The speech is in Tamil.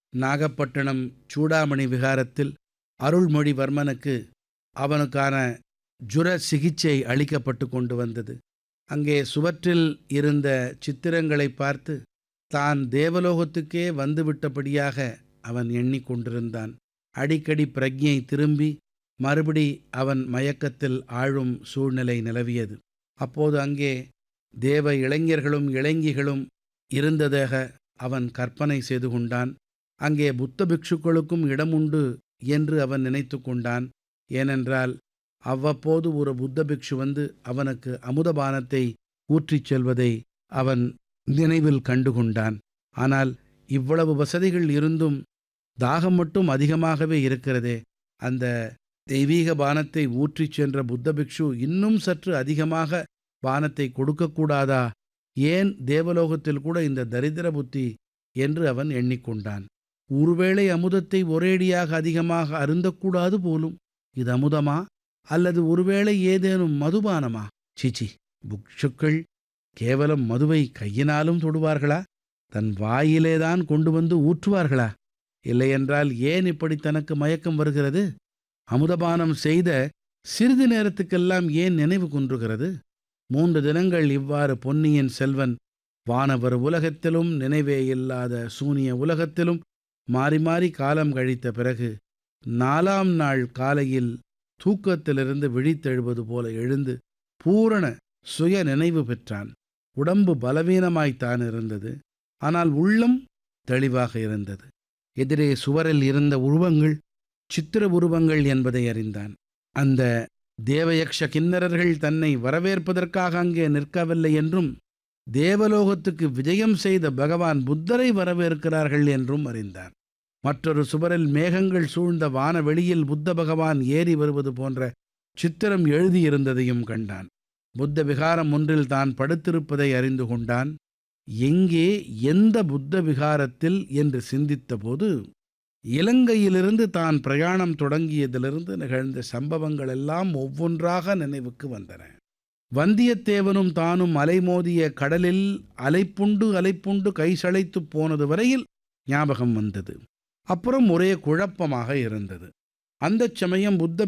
நாகப்பட்டினம் சூடாமணி விகாரத்தில் அருள்மொழிவர்மனுக்கு அவனுக்கான ஜுர சிகிச்சை அளிக்கப்பட்டு கொண்டு வந்தது அங்கே சுவற்றில் இருந்த சித்திரங்களை பார்த்து தான் தேவலோகத்துக்கே வந்துவிட்டபடியாக அவன் எண்ணிக்கொண்டிருந்தான் அடிக்கடி பிரஜை திரும்பி மறுபடி அவன் மயக்கத்தில் ஆழும் சூழ்நிலை நிலவியது அப்போது அங்கே தேவ இளைஞர்களும் இளைஞிகளும் இருந்ததாக அவன் கற்பனை செய்து கொண்டான் அங்கே புத்த பிக்ஷுக்களுக்கும் இடம் உண்டு என்று அவன் நினைத்து கொண்டான் ஏனென்றால் அவ்வப்போது ஒரு புத்த பிக்ஷு வந்து அவனுக்கு அமுதபானத்தை ஊற்றிச் செல்வதை அவன் நினைவில் கண்டு கொண்டான் ஆனால் இவ்வளவு வசதிகள் இருந்தும் தாகம் மட்டும் அதிகமாகவே இருக்கிறதே அந்த தெய்வீக பானத்தை ஊற்றிச் சென்ற புத்த பிக்ஷு இன்னும் சற்று அதிகமாக பானத்தை கொடுக்கக்கூடாதா ஏன் தேவலோகத்தில் கூட இந்த தரித்திர புத்தி என்று அவன் எண்ணிக்கொண்டான் ஒருவேளை அமுதத்தை ஒரேடியாக அதிகமாக அருந்தக்கூடாது போலும் இது அமுதமா அல்லது ஒருவேளை ஏதேனும் மதுபானமா சிச்சி புக்ஷுக்கள் கேவலம் மதுவை கையினாலும் தொடுவார்களா தன் வாயிலேதான் கொண்டு வந்து ஊற்றுவார்களா இல்லையென்றால் ஏன் இப்படி தனக்கு மயக்கம் வருகிறது அமுதபானம் செய்த சிறிது நேரத்துக்கெல்லாம் ஏன் நினைவு குன்றுகிறது மூன்று தினங்கள் இவ்வாறு பொன்னியின் செல்வன் வானவர் உலகத்திலும் நினைவே இல்லாத சூனிய உலகத்திலும் மாறி மாறி காலம் கழித்த பிறகு நாலாம் நாள் காலையில் தூக்கத்திலிருந்து விழித்தெழுவது போல எழுந்து பூரண சுய நினைவு பெற்றான் உடம்பு பலவீனமாய்த்தான் இருந்தது ஆனால் உள்ளம் தெளிவாக இருந்தது எதிரே சுவரில் இருந்த உருவங்கள் சித்திர உருவங்கள் என்பதை அறிந்தான் அந்த தேவயக்ஷ கிண்ணறர்கள் தன்னை வரவேற்பதற்காக அங்கே நிற்கவில்லை என்றும் தேவலோகத்துக்கு விஜயம் செய்த பகவான் புத்தரை வரவேற்கிறார்கள் என்றும் அறிந்தான் மற்றொரு சுவரில் மேகங்கள் சூழ்ந்த வானவெளியில் புத்த பகவான் ஏறி வருவது போன்ற சித்திரம் எழுதியிருந்ததையும் கண்டான் புத்த விகாரம் ஒன்றில் தான் படுத்திருப்பதை அறிந்து கொண்டான் எங்கே எந்த புத்த விகாரத்தில் என்று சிந்தித்தபோது இலங்கையிலிருந்து தான் பிரயாணம் தொடங்கியதிலிருந்து நிகழ்ந்த சம்பவங்கள் எல்லாம் ஒவ்வொன்றாக நினைவுக்கு வந்தன வந்தியத்தேவனும் தானும் அலைமோதிய கடலில் அலைப்புண்டு அலைப்புண்டு கைசளைத்துப் போனது வரையில் ஞாபகம் வந்தது அப்புறம் ஒரே குழப்பமாக இருந்தது அந்தச் சமயம் புத்த